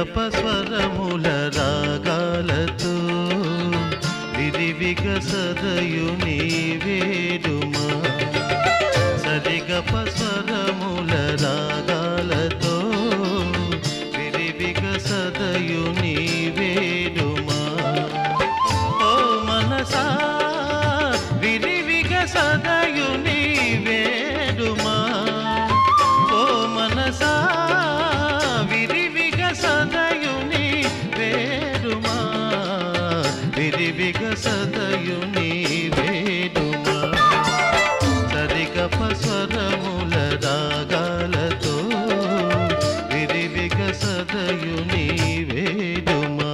సరిగప స్వరముల రాగాలతో విరివిగ సదయు నీ వేడుమా సరిగప స్వరముల రాగాలతో విరివిగ సదయు నీ వేడుమా ఓ మనసా విరివిగ సదయు నీ వేడుమా ఓ మనసా విరివిగ సదయు నీ వేడుమా విరివిగ సదయు నీ వేడుమా సరిగప స్వరముల రాగాలతో విరివిగ సదయు నీ వేడుమా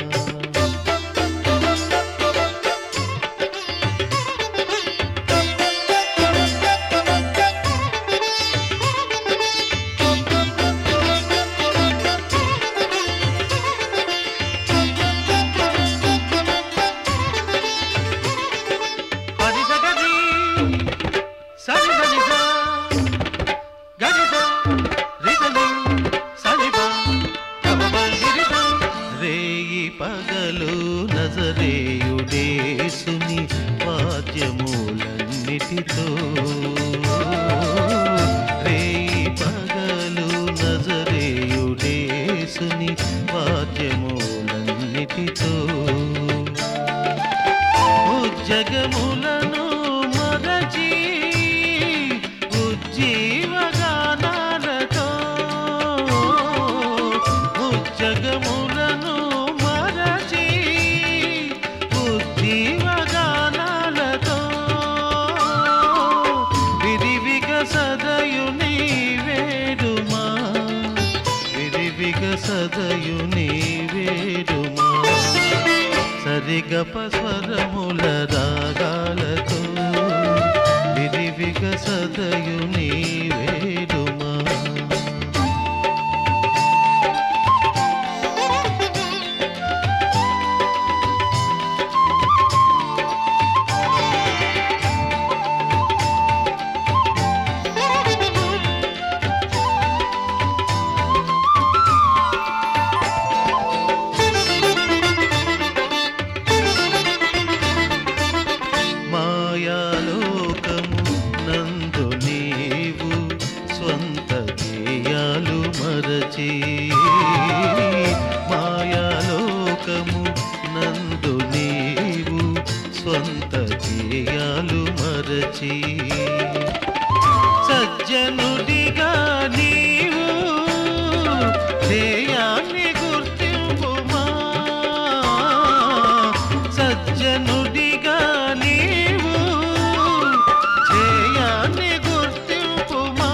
పది సగది సరి సరి సా గది సా రిసలి సరిబా కబబ గిరిసా రేయి పగలు నజరేయుడేసుని వాద్యములన్నిటితో రేయి పగలు నజరేయుడేసుని వాద్యములన్నిటితో ఉజ్జగములను మరచి ఉజ్జీవగానాలతో ఉజ్జగములను మరచి ఉజ్జీవగానాలతో విరివిగ సదయు నీ వేడుమా విరివిగ సదయు నీ వేడుమా సరిగప స్వరముల రాగాలతో విరివిగ సదయు నీ వేడుమా మాయాలోకము నందు నీవు స్వంత గేయాలు మరచి మాయాలోకము నందు నీవు స్వంత గేయాలు మరచి సజ్జనుడిగా నీవు ధ్యేయాన్ని గుర్తింపుమా సజ్జనుడిగా నీవు ధ్యేయాన్ని గుర్తింపుమా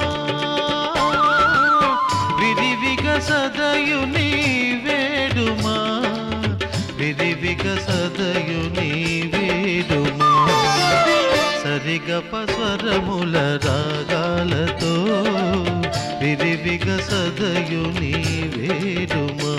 విరివిగ సదయు నీ వేడుమా విరివిగ సదయు నీ వేడుమా సరిగప స్వరముల రాగాలతో విరివిగ సదయు నీ వేడుమా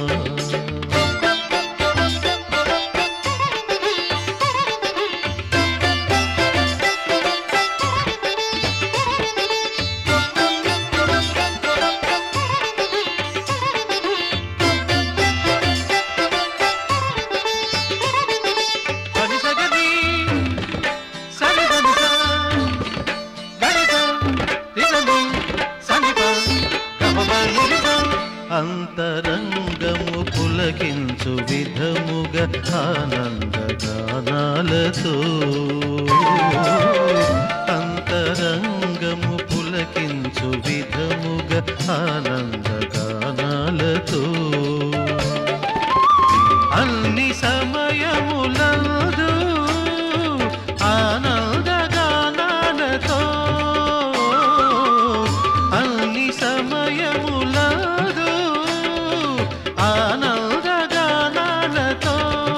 పని సగది సరి సరి సా గడి సా రిసలి సంగీత గమమ నిరిసా అంతరంగము పులకించు విధముగా ఆనంద గానాలతో అంతరంగము పులకించు విధముగా ఆనంద గానాలతో అన్ని సమయములందు ఆనందగానాలతో అన్ని సమయములందు ఆనందగానాలతో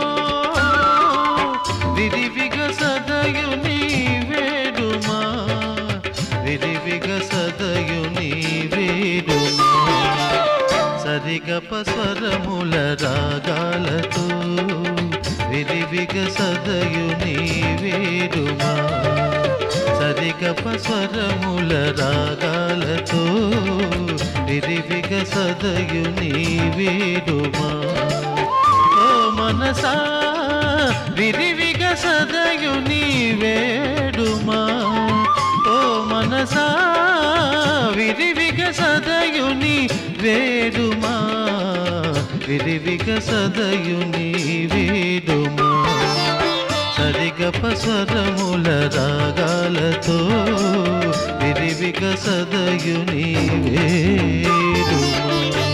విరివిగ సదయు నీ వేడుమా విరివిగ సదయు నీ వేడుమా సరిగప స్వరముల రాగాలతో విరివిగ సదయు నీ వేడుమా సరిగప స్వరముల రాగాలతో విరివిగ సదయు నీ వేడుమా ఓ మనసా విరివిగ సదయు నీ వేడుమా ఓ మనసా విరివిగ సదయు నీ వేడుమా విరివిగ సదయు నీ వేడుమా సరిగప స్వరముల రాగాలతో విరివిగ సదయు నీ వేడుమా